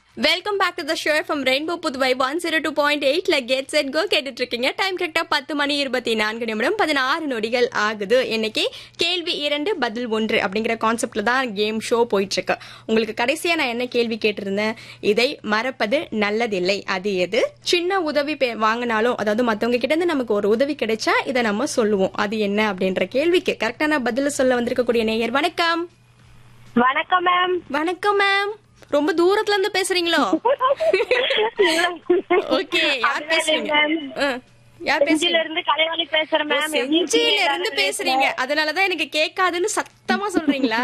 Welcome back to the show from Rainbow Puduvai one zero two point எயிட்ல get set go கேட்டுட்டு இருக்கீங்க time கரெக்டா பத்து மணி இருபத்தி நான்கு நிமிடம் பதினாறு நொடிகள் ஆகுது இன்னைக்கு கேள்வி இரண்டு பதில் ஒன்று அப்படிங்கிற கான்செப்ட்ல தான் கேம் ஷோ போயிட்டு இருக்கு உங்களுக்கு கடைசியா நான் என்ன கேள்வி கேட்டிருந்தேன் இதை மறப்பது நல்லதில்லை அது எது சின்ன உதவி பே- வாங்கினாலும் அதாவது மத்தவங்க கிட்ட இருந்து நமக்கு ஒரு உதவி கிடைச்சா இதை நம்ம சொல்லுவோம் அது என்ன அப்படின்ற கேள்விக்கு கரெக்டான பதில சொல்ல வந்திருக்கக்கூடிய நேயர் வணக்கம் வணக்கம் மேம் வணக்கம் மேம் ரொம்ப தூரத்துல இருந்து பேசுறீங்களோ ஓகே யார் பேசுறீங்க ஆ, யார் செஞ்சில பேசுறீங்க இருந்து கலைவாணி பேசுறேன் ஓ, மேம் செஞ்சியில இருந்து பேசுறீங்க அதனாலதான் எனக்கு கேட்காதுன்னு சத்தமா சொல்றீங்களா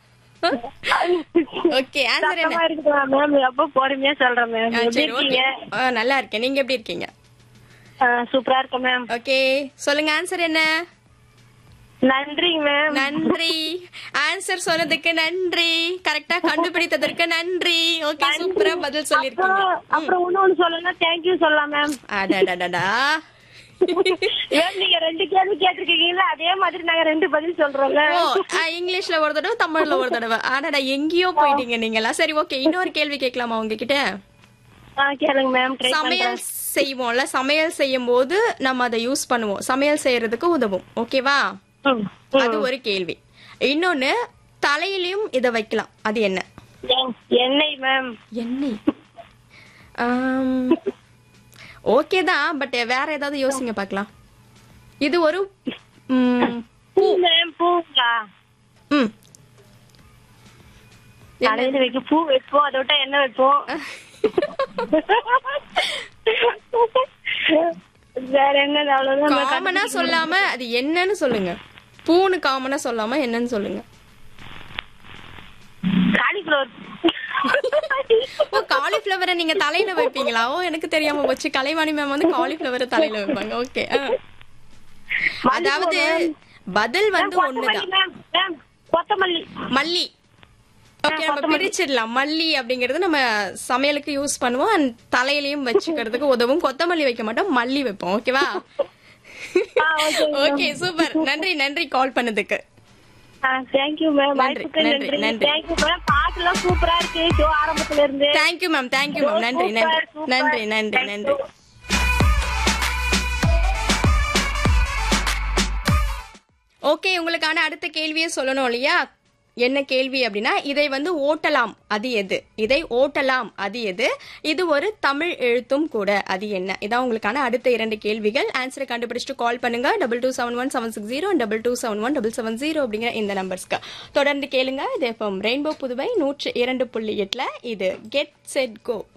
ஓகே ஆன்சர் என்ன சத்தமா இருக்குதா மேம் ரொம்ப பொறுமையா சொல்றேன் மேம் ஆ, எப்படி சரி ஓகே இருக்கீங்க நல்லா இருக்கேன் நீங்க எப்படி இருக்கீங்க ஆ, சூப்பரா இருக்கேன் மேம் ஓகே சொல்லுங்க ஆன்சர் என்ன நன்றி மேம் நன்றி ஆன்சர் சொன்னதுக்கு நன்றி கரெக்டா கண்டுபிடித்ததற்கு நன்றி ஓகே சூப்பரா பதில் சொல்லிருக்கீங்க அப்புறம் அப்புறம் இன்னொன்னு சொல்லணும் தேங்க்யூ சொல்லலாம் மேம் அடடடடா மேம் நீங்க ரெண்டு கேள்வி கேட்டிருக்கீங்களா அதே மாதிரி நாங்க ரெண்டு பதில் சொல்றோம் ஓ மேம் ஆ, இங்கிலீஷ்ல ஒரு தடவை தமிழ்ல ஒரு தடவை ஆனாடா எங்கேயோ போயிட்டீங்க நீங்களா சரி ஓகே இன்னொரு கேள்வி கேட்கலாமா உங்ககிட்ட ஆ கேளுங்க மேம் ட்ரை சமையல் பண்றேன் செய்வோம்ல சமையல் செய்யும் போது நம்ம அதை யூஸ் பண்ணுவோம் சமையல் செய்யறதுக்கு உதவும் ஓகேவா ம், அது ஒரு கேள்வி இன்னொன்னு தலையிலயும் இத வைக்கலாம் அது என்ன என்- எண்ணெய் மேம் எண்ணெய் ஓகே தான் பட் வேற ஏதாவது யோசிங்க பார்க்கலாம் இது ஒரு ம், பூ மேம் பூங்களா ம் தலையில வைக்க பூ வைப்போம் அதை விட்டா என்ன வைப்போம் வேற என்ன அவ்வளவுதான் ma'am. காமனா சொல்லாம அது என்னன்னு சொல்லுங்க பூன்னு காமனா சொல்லாம என்னன்னு சொல்லுங்க காலிஃபிளவர் ஓ காலிஃபிளவரை நீங்க தலையில வைப்பீங்களா ஓ எனக்கு தெரியாம போச்சு கலைவாணி மேம் வந்து காலிஃபிளவரை தலையில வைப்பாங்க ஓகே அதாவது பதில் வந்து ஒண்ணுதான் கொத்தமல்லி மேம் மேம் கொத்தமல்லி மல்லி ஓகே நம்ம பிரிச்சிடலாம் மல்லி அப்படிங்கறது நம்ம சமையலுக்கு யூஸ் பண்ணுவோம் and தலையிலயும் வச்சுக்கிறதுக்கு உதவும் கொத்தமல்லி வைக்க மாட்டோம் மல்லி வைப்போம் ஓகேவா ஆ, okay, ஓகே சூப்பர் நன்றி நன்றி கால் பண்ணதுக்கு தேங்க்யூ மேம் நன்றி, வாய்ப்புக்கு நன்றி, நன்றி நன்றி. தேங்க்யூ மேம் பாட்டுலாம் சூப்பரா இருக்கு ஷோ ஆரம்பத்துல இருந்து தேங்க்யூ மேம் தேங்க்யூ மேம் நன்றி நன்றி Super, super. நன்றி நன்றி Thank நன்றி you. ஓகே உங்களுக்கான அடுத்த கேள்வியை சொல்லணும் இல்லையா என்ன கேள்வி அப்படின்னா இதை வந்து ஓட்டலாம் அது எது இதை ஓட்டலாம் அது எது இது ஒரு தமிழ் எழுத்தும் கூட அது என்ன இதான் உங்களுக்கான அடுத்த இரண்டு கேள்விகள் ஆன்சரை கண்டுபிடிச்சிட்டு கால் பண்ணுங்க double two seven one seven six zero double two seven one double seven zero அப்படிங்கிற இந்த நம்பர்ஸ்க்கு தொடர்ந்து கேளுங்க இது எஃப்எம் ரெயின்போ புதுவை நூற்று இரண்டு புள்ளி எட்டுல இது கெட் செட் கோ